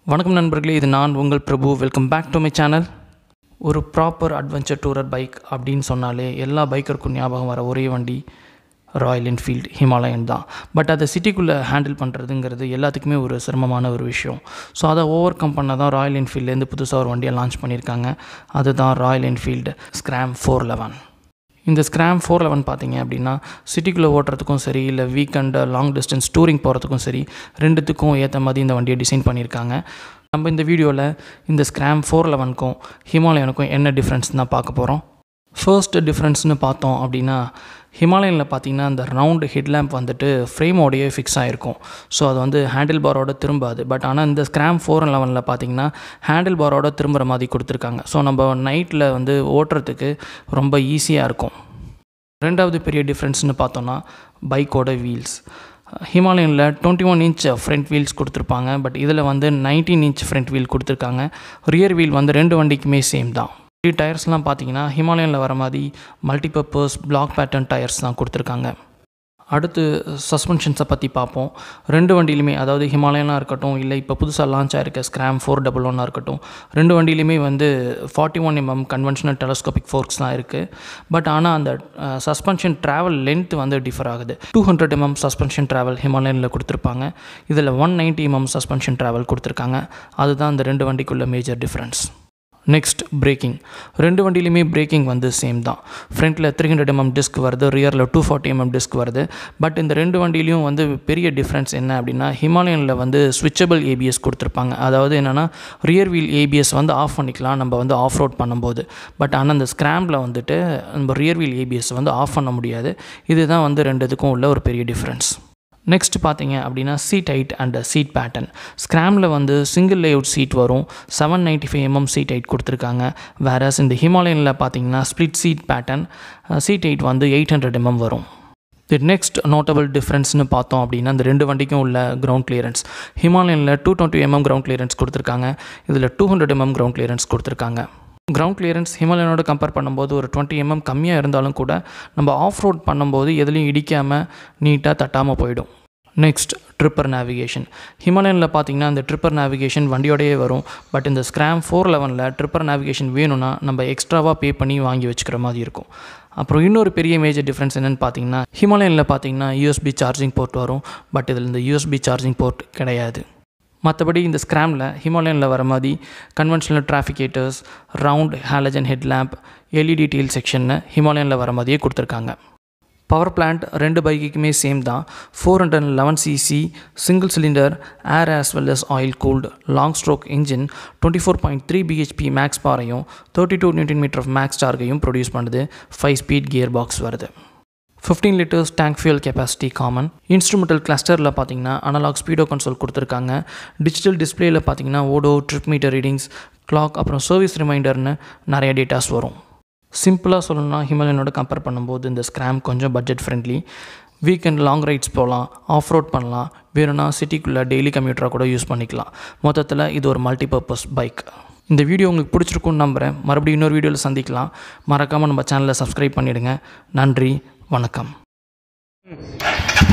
வணக்கம் நண்பர்களே இது நான் உங்கள் Prabhu welcome back to my channel ஒரு ப்ராப்பர் அட்வென்ச்சர் டூரர் பைக் அப்படின்னு சொன்னாலே எல்லா பைக்கருக்கும் ஞாபகம் வர ஒரே வண்டி ராயல் என்ஃபீல்டு ஹிமாலயன் தான் பட் அதை சிட்டிக்குள்ளே ஹேண்டில் பண்ணுறதுங்கிறது எல்லாத்துக்குமே ஒரு சிரமமான ஒரு விஷயம் ஸோ அதை ஓவர் கம் பண்ண தான் ராயல் என்ஃபீல்ட்லேருந்து புதுசாக ஒரு வண்டியை லான்ச் பண்ணியிருக்காங்க அதுதான் Royal Enfield Scram four eleven இந்த ஸ்க்ராம் ஃபோர் லெவன் பார்த்தீங்க அப்படின்னா சிட்டிக்குள்ளே ஓட்டுறதுக்கும் சரி இல்லை வீக்கெண்ட் லாங் டிஸ்டன்ஸ் டூரிங் போகிறதுக்கும் சரி ரெண்டுத்துக்கும் ஏற்ற மாதிரி இந்த வண்டியை டிசைன் பண்ணியிருக்காங்க நம்ம இந்த வீடியோவில் இந்த ஸ்க்ராம் ஃபோர் லெவனுக்கும் ஹிமாலயனுக்கும் என்ன டிஃப்ரென்ஸ் தான் பார்க்க போகிறோம் ஃபர்ஸ்ட் டிஃப்ரென்ஸ்னு பார்த்தோம் அப்படின்னா ஹிமாலயனில் பார்த்தீங்கன்னா அந்த ரவுண்டு ஹெட்லேம்ப் வந்துட்டு ஃப்ரேமோடையே ஃபிக்ஸ் ஆகிருக்கும் ஸோ அது வந்து ஹேண்டில் பாரோட திரும்பாது பட் ஆனால் இந்த ஸ்க்ராம் ஃபோர் லெவனில் பார்த்தீங்கன்னா ஹேண்டில் பாரோட திரும்புகிற மாதிரி கொடுத்துருக்காங்க ஸோ நம்ம நைட்டில் வந்து ஓட்டுறதுக்கு ரொம்ப ஈஸியாக இருக்கும் ரெண்டாவது பெரிய டிஃப்ரென்ஸ்னு பார்த்தோன்னா பைக்கோட வீல்ஸ் ஹிமாலயனில் twenty one inch front wheels கொடுத்துருப்பாங்க பட் இதில் வந்து நைன்டீன் இன்ச் ஃப்ரண்ட் வீல் கொடுத்துருக்காங்க ரியர் வீல் வந்து ரெண்டு வண்டிக்குமே சேம் தான் டயர்ஸ்லாம் பார்த்தீங்கன்னா ஹிமாலயனில் வர மாதிரி மல்டிபர்பஸ் பிளாக் பேட்டர்ன் டயர்ஸ் தான் கொடுத்துருக்காங்க அடுத்து சஸ்பென்ஷன்ஸை பற்றி பார்ப்போம் ரெண்டு வண்டியிலுமே அதாவது ஹிமாலயனாக இருக்கட்டும் இல்லை இப்போ புதுசாக லான்ச் ஆயிருக்க ஸ்க்ராம் ஃபோர் டபுள் ஒன்னாக இருக்கட்டும் ரெண்டு வண்டியிலுமே வந்து forty one MM conventional telescopic forks தான் இருக்குது பட் ஆனால் அந்த சஸ்பென்ஷன் ட்ராவல் லென்த் வந்து டிஃபர் ஆகுது two hundred MM suspension travel ஹிமாலயனில் கொடுத்துருப்பாங்க இதில் one ninety MM suspension travel கொடுத்துருக்காங்க அதுதான் அந்த ரெண்டு வண்டிக்குள்ள மேஜர் டிஃப்ரென்ஸ் நெக்ஸ்ட் பிரேக்கிங் ரெண்டு வண்டியிலையுமே பிரேக்கிங் வந்து சேம் தான் ஃப்ரண்ட்டில் த்ரீ ஹண்ட்ரட் எம்எம் டிஸ்க் வருது ரியரில் டூ ஃபார்ட்டி எம்எம் டிஸ்க் வருது பட் இந்த ரெண்டு வண்டியிலையும் வந்து பெரிய டிஃப்ரென்ஸ் என்ன அப்படின்னா ஹிமாலயனில் வந்து ஸ்விட்சபிள் ஏபிஎஸ் கொடுத்துருப்பாங்க அதாவது என்னென்னா ரியர் வீல் ஏபிஎஸ் வந்து ஆஃப் பண்ணிக்கலாம் நம்ம வந்து ஆஃப் ரோட் பண்ணும்போது பட் ஆனால் அந்த ஸ்க்ராம்பில் வந்துட்டு நம்ம ரியர் வீல் ஏபிஎஸ் வந்து ஆஃப் பண்ண முடியாது இதுதான் வந்து ரெண்டு இதுக்கும் உள்ள ஒரு பெரிய டிஃப்ரென்ஸ் நெக்ஸ்ட் பார்த்தீங்க அப்படின்னா seat height and seat pattern ஸ்க்ராமில் வந்து சிங்கிள் லேஅவுட் சீட் வரும் seven ninety five MM seat height கொடுத்துருக்காங்க வேறஸ் இந்த ஹிமாலயனில் பார்த்தீங்கன்னா split seat pattern seat height வந்து எயிட் ஹண்ட்ரட் எம்எம் வரும் தி நெக்ஸ்ட் நோட்டபிள் டிஃப்ரென்ஸ்னு பார்த்தோம் அப்படின்னா இந்த ரெண்டு வண்டிக்கும் உள்ள கிரவுண்ட் கிளியரன்ஸ் ஹிமாலயனில் two twenty MM ground clearance கொடுத்துருக்காங்க இதில் two hundred MM ground clearance கொடுத்துருக்காங்க கிரவுண்ட் கிளியரன்ஸ் ஹிமாலயனோட கம்பேர் பண்ணும்போது ஒரு டுவெண்ட்டி எம்எம் கம்மியாக இருந்தாலும் கூட நம்ம ஆஃப் ரோட் பண்ணும்போது எதுலேயும் இடிக்காமல் நீட்டாக தட்டாமல் போயிடும் நெக்ஸ்ட் ட்ரிப்பர் நேவிகேஷன் ஹிமாலயனில் பார்த்தீங்கன்னா இந்த ட்ரிப்பர் நேவிகேஷன் வண்டியோடையே வரும் பட் இந்த ஸ்க்ராம் ஃபோர் லெவனில் ட்ரிப்பர் நேவிகேஷன் வேணும்னா நம்ம எக்ஸ்ட்ராவாக பே பண்ணி வாங்கி வச்சுக்கிற மாதிரி இருக்கும் அப்புறம் இன்னொரு பெரிய மேஜர் டிஃப்ரென்ஸ் என்னென்னு பார்த்தீங்கன்னா ஹிமாலயனில் பார்த்தீங்கன்னா யூஎஸ்பி சார்ஜிங் போர்ட் வரும் பட் இதில் இந்த யூஎஸ்பி சார்ஜிங் போர்ட் கிடையாது மற்றபடி இந்த ஸ்க்ராமில் ஹிமாலயனில் வர மாதிரி conventional trafficators round halogen head lamp LED tail செக்ஷன்னு ஹிமாலயனில் வர மாதிரியே கொடுத்துருக்காங்க பவர் பிளான்ட் ரெண்டு பைக்குக்குமே சேம் தான் four hundred eleven CC single cylinder air as well as oil cooled long stroke engine twenty four point three BHP max பாரையும் thirty two newton metre of max டார்கையும் ப்ரொடியூஸ் பண்ணுது five speed gear box வருது fifteen litres tank fuel capacity common instrumental கிளஸ்டரில் பார்த்தீங்கன்னா analogue ஸ்பீடோ console கொடுத்துருக்காங்க digital டிஸ்பிளேயில் பார்த்தீங்கன்னா odo trip meter readings clock அப்புறம் சர்வீஸ் ரிமைண்டர்னு நிறைய டேட்டாஸ் வரும் சிம்பிளாக சொல்லணும்னா ஹிமாலயனோட கம்பேர் பண்ணும்போது இந்த ஸ்க்ராம் கொஞ்சம் budget friendly weekend long rides போகலாம் ஆஃப் ரோட் பண்ணலாம் வேணும்னா சிட்டிக்குள்ளே டெய்லி கம்யூட்டராக கூட யூஸ் பண்ணிக்கலாம் மொத்தத்தில் இது ஒரு மல்டிபர்பஸ் பைக் இந்த வீடியோ உங்களுக்கு பிடிச்சிருக்குன்னு நம்புகிறேன் மறுபடியும் இன்னொரு வீடியோவில் சந்திக்கலாம் மறக்காமல் நம்ம சேனலை சப்ஸ்கிரைப் பண்ணிவிடுங்க நன்றி வணக்கம்